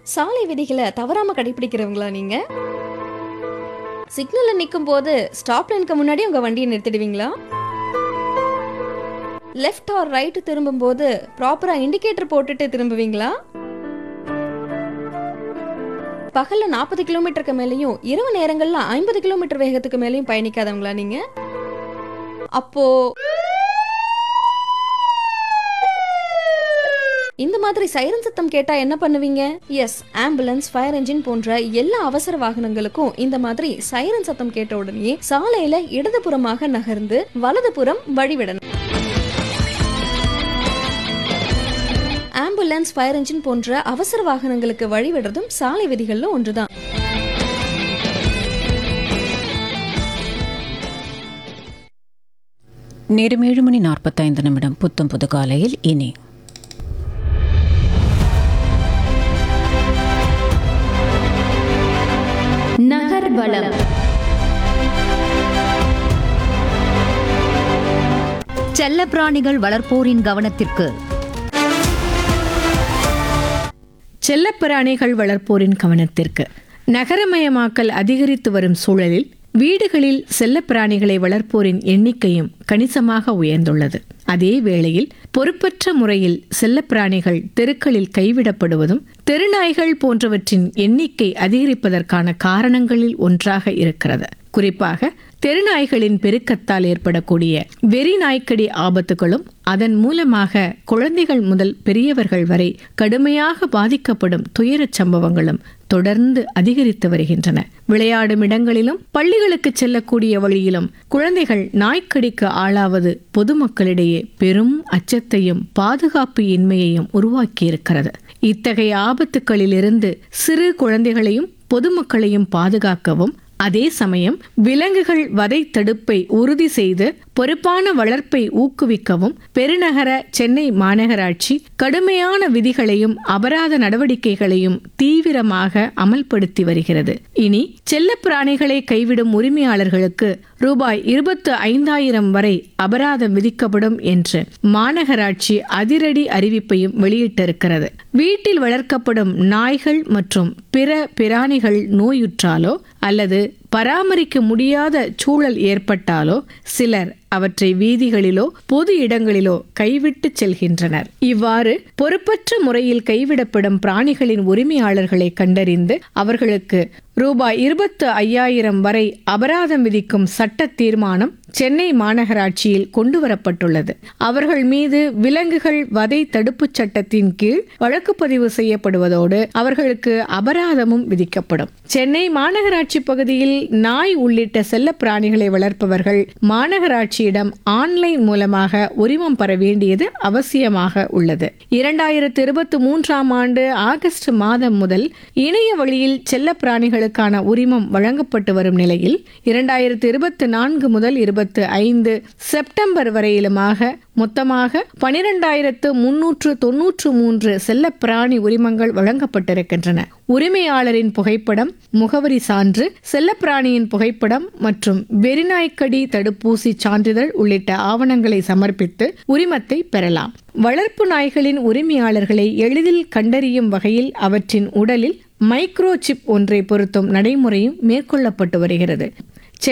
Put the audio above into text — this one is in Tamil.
சாலை விதிகளை தவறாம கடைபிடிக்கிறவங்களா நீங்க சிக்னல்ல நிற்கும் போது ஸ்டாப் லைனுக்கு முன்னாடி உங்க வண்டியை நிறுத்திடுவீங்களா லெஃப்ட் ஆர் ரைட் திரும்பும் போது ப்ராப்பரா இண்டிகேட்டர் போட்டுட்டு திரும்புவீங்களா பகல்ல நாற்பது கிலோமீட்டருக்கு மேலேயும் இரவு நேரங்கள்ல ஐம்பது கிலோமீட்டர் வேகத்துக்கு மேலேயும் பயணிக்காதவங்களா நீங்க அப்போ இந்த மாதிரி சைரன் சத்தம் கேட்டா என்ன பண்ணுவீங்க எஸ் ஆம்புலன்ஸ் ஃபயர் என்ஜின் போன்ற எல்லா அவசர வாகனங்களுக்கும் இந்த மாதிரி சைரன் சத்தம் கேட்ட உடனே சாலையில இடதுபுறமாக நகர்ந்து வலதுபுறம் வழிவிடணும் ஆம்புலன்ஸ் ஃபயர் என்ஜின் போன்ற அவசர வாகனங்களுக்கு வழிவிடுறதும் சாலை விதிகள்ல ஒன்றுதான் நேரம் ஏழு மணி நாற்பத்தைந்து நிமிடம் புத்தம் புது காலையில் இனி நகர்வலம் செல்லப்பிராணிகள் வளர்ப்போரின் கவனத்திற்கு செல்லப்பிராணிகள் வளர்ப்போரின் கவனத்திற்கு நகரமயமாக்கல் அதிகரித்து வரும் சூழலில் வீடுகளில் செல்லப்பிராணிகளை வளர்ப்போரின் எண்ணிக்கையும் கணிசமாக உயர்ந்துள்ளது அதே வேளையில் பொறுப்பற்ற முறையில் செல்லப்பிராணிகள் தெருக்களில் கைவிடப்படுவதும் தெருநாய்கள் போன்றவற்றின் எண்ணிக்கை அதிகரிப்பதற்கான காரணங்களில் ஒன்றாக இருக்கிறது குறிப்பாக தெருநாய்களின் பெருக்கத்தால் ஏற்படக்கூடிய வெறி நாய்க்கடி ஆபத்துகளும் அதன் மூலமாக குழந்தைகள் முதல் பெரியவர்கள் வரை கடுமையாக பாதிக்கப்படும் துயரச் சம்பவங்களும் தொடர்ந்து அதிகரித்து வருகின்றன விளையாடும் இடங்களிலும் பள்ளிகளுக்கு செல்லக்கூடிய வழியிலும் குழந்தைகள் நாய்க்கடிக்கு ஆளாவது பொதுமக்களிடையே பெரும் அச்சத்தையும் பாதுகாப்பு இன்மையையும் உருவாக்கியிருக்கிறது இத்தகைய ஆபத்துக்களிலிருந்து சிறு குழந்தைகளையும் பொதுமக்களையும் பாதுகாக்கவும் அதே சமயம் விலங்குகள் வதை தடுப்பை உறுதி செய்து பொறுப்பான வளர்ப்பை ஊக்குவிக்கவும் பெருநகர சென்னை மாநகராட்சி கடுமையான விதிகளையும் அபராத நடவடிக்கைகளையும் தீவிரமாக அமல்படுத்தி வருகிறது இனி செல்லப்பிராணிகளை கைவிடும் உரிமையாளர்களுக்கு ரூபாய் இருபத்து ஐந்தாயிரம் வரை அபராதம் விதிக்கப்படும் என்று மாநகராட்சி அதிரடி அறிவிப்பையும் வெளியிட்டிருக்கிறது வீட்டில் வளர்க்கப்படும் நாய்கள் மற்றும் பிற பிராணிகள் நோயுற்றாலோ அல்லது பராமரிக்க முடியாத சூழல் ஏற்பட்டாலோ சிலர் அவற்றை வீதிகளிலோ பொது இடங்களிலோ கைவிட்டு செல்கின்றனர் இவ்வாறு பொறுப்பற்ற முறையில் கைவிடப்படும் பிராணிகளின் உரிமையாளர்களை கண்டறிந்து அவர்களுக்கு ரூபாய் இருபத்து ஐயாயிரம் வரை அபராதம் விதிக்கும் சட்ட தீர்மானம் சென்னை மாநகராட்சியில் கொண்டு வரப்பட்டுள்ளது அவர்கள் மீது விலங்குகள் வதை தடுப்புச் சட்டத்தின் கீழ் வழக்கு பதிவு செய்யப்படுவதோடு அவர்களுக்கு அபராதமும் விதிக்கப்படும் சென்னை மாநகராட்சி பகுதியில் நாய் உள்ளிட்ட செல்ல பிராணிகளை வளர்ப்பவர்கள் மாநகராட்சியிடம் ஆன்லைன் மூலமாக உரிமம் பெற வேண்டியது அவசியமாக உள்ளது இரண்டாயிரத்து இருபத்தி மூன்றாம் ஆண்டு ஆகஸ்ட் மாதம் முதல் இணைய வழியில் செல்ல பிராணிகளுக்கான உரிமம் வழங்கப்பட்டு வரும் நிலையில் இரண்டாயிரத்து இருபத்தி நான்கு முதல் இருபத்தி ஐந்து செப்டம்பர் வரையிலுமாக மொத்தமாக பனிரெண்டாயிரத்து முன்னூற்று தொன்னூற்று மூன்று செல்ல பிராணி உரிமங்கள் வழங்கப்பட்டிருக்கின்றன உரிமையாளரின் புகைப்படம் முகவரி சான்று செல்லப்பிராணியின் புகைப்படம் மற்றும் வெறிநாய்க்கடி தடுப்பூசி சான்றிதழ் உள்ளிட்ட ஆவணங்களை சமர்ப்பித்து உரிமத்தை பெறலாம் வளர்ப்பு நாய்களின் உரிமையாளர்களை எளிதில் கண்டறியும் வகையில் அவற்றின் உடலில் மைக்ரோ சிப் ஒன்றை பொருத்தும் நடைமுறையும் மேற்கொள்ளப்பட்டு வருகிறது